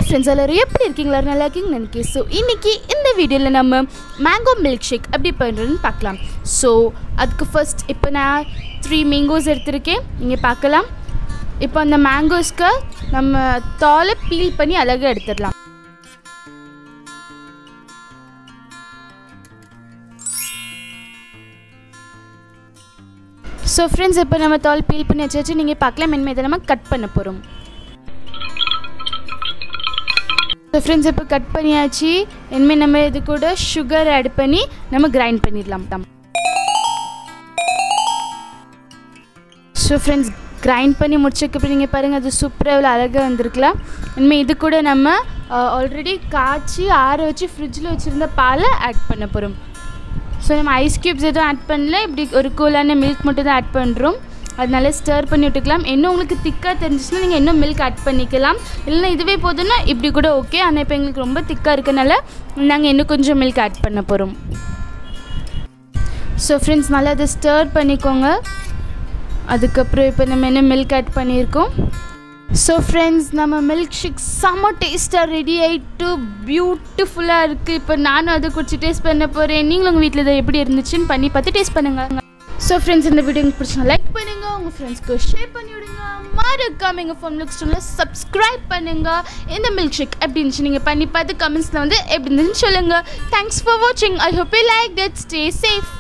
friends எல்லோரும் எப்படி இருக்கீங்களா நல்லா இருக்கீங்கன்னு நினைக்கிறேன் ஸோ இன்றைக்கி இந்த வீடியோவில் நம்ம மேங்கோ மில்க் ஷேக் எப்படி பண்ணுறதுன்னு பார்க்கலாம் ஸோ அதுக்கு ஃபர்ஸ்ட் இப்போ நான் த்ரீ மேங்கோஸ் எடுத்திருக்கேன் நீங்கள் பார்க்கலாம் இப்போ அந்த மேங்கோஸ்க்கு நம்ம தாலை பீல் பண்ணி அழகாக எடுத்துடலாம் ஸோ ஃப்ரெண்ட்ஸ் இப்போ நம்ம தால் பீல் பண்ணி வச்சாச்சு நீங்கள் பார்க்கலாம் இனிமேல் இதை நம்ம கட் பண்ண போகிறோம் ஸோ ஃப்ரெண்ட்ஸ் இப்போ கட் பண்ணியாச்சு இனிமேல் நம்ம இது கூட சுகர் ஆட் பண்ணி நம்ம கிரைண்ட் பண்ணிடலாம் ஸோ ஃப்ரெண்ட்ஸ் கிரைண்ட் பண்ணி முடிச்சதுக்கப்புறம் நீங்கள் பாருங்கள் அது சூப்பராக இவ்வளோ அழகாக வந்திருக்கலாம் இனிமேல் இது கூட நம்ம ஆல்ரெடி காய்ச்சி ஆற வச்சு ஃப்ரிட்ஜில் வச்சுருந்த பாலை ஆட் பண்ண போகிறோம் ஸோ நம்ம ஐஸ் க்யூப்ஸ் எதுவும் ஆட் பண்ணல இப்படி ஒரு கூலான மில்க் மட்டும் தான் ஆட் பண்ணுறோம் அதனால ஸ்டர் பண்ணி விட்டுக்கலாம் இன்னும் உங்களுக்கு திக்காக தெரிஞ்சிச்சுன்னா நீங்கள் இன்னும் மில்க் ஆட் பண்ணிக்கலாம் இல்லைன்னா இதுவே போதும்னா இப்படி கூட ஓகே ஆனால் இப்போ எங்களுக்கு ரொம்ப திக்காக இருக்கனால நாங்கள் இன்னும் கொஞ்சம் மில்க் ஆட் பண்ண போகிறோம் ஸோ ஃப்ரெண்ட்ஸ் நல்லா அதை ஸ்டர் பண்ணிக்கோங்க அதுக்கப்புறம் இப்போ நம்ம என்ன மில்க் ஆட் பண்ணியிருக்கோம் ஸோ ஃப்ரெண்ட்ஸ் நம்ம மில்க் ஷேக் செம்ம டேஸ்ட்டாக ரெடி ஆகிட்டு பியூட்டிஃபுல்லாக இருக்குது இப்போ நானும் அதை குடிச்சு டேஸ்ட் பண்ண போகிறேன் நீங்களும் உங்கள் வீட்டில் இதை எப்படி இருந்துச்சுன்னு பண்ணி பார்த்து டேஸ்ட் பண்ணுங்கள் ஸோ ஃப்ரெண்ட்ஸ் இந்த வீடியோ உங்களுக்கு பிடிச்சா லைக் பண்ணுங்கள் உங்கள் ஃப்ரெண்ட்ஸ்க்கு ஷேர் பண்ணி விடுங்க மறக்காம எங்கள் ஃபோன் லுக் ஸ்டோனில் சப்ஸ்கிரைப் பண்ணுங்கள் இந்த மில்க் ஷேக் எப்படி இருந்துச்சு நீங்கள் பண்ணி பார்த்து கமெண்ட்ஸில் வந்து எப்படி இருந்துச்சுன்னு சொல்லுங்கள் தேங்க்ஸ் ஃபார் வாட்சிங் I hope you like that stay safe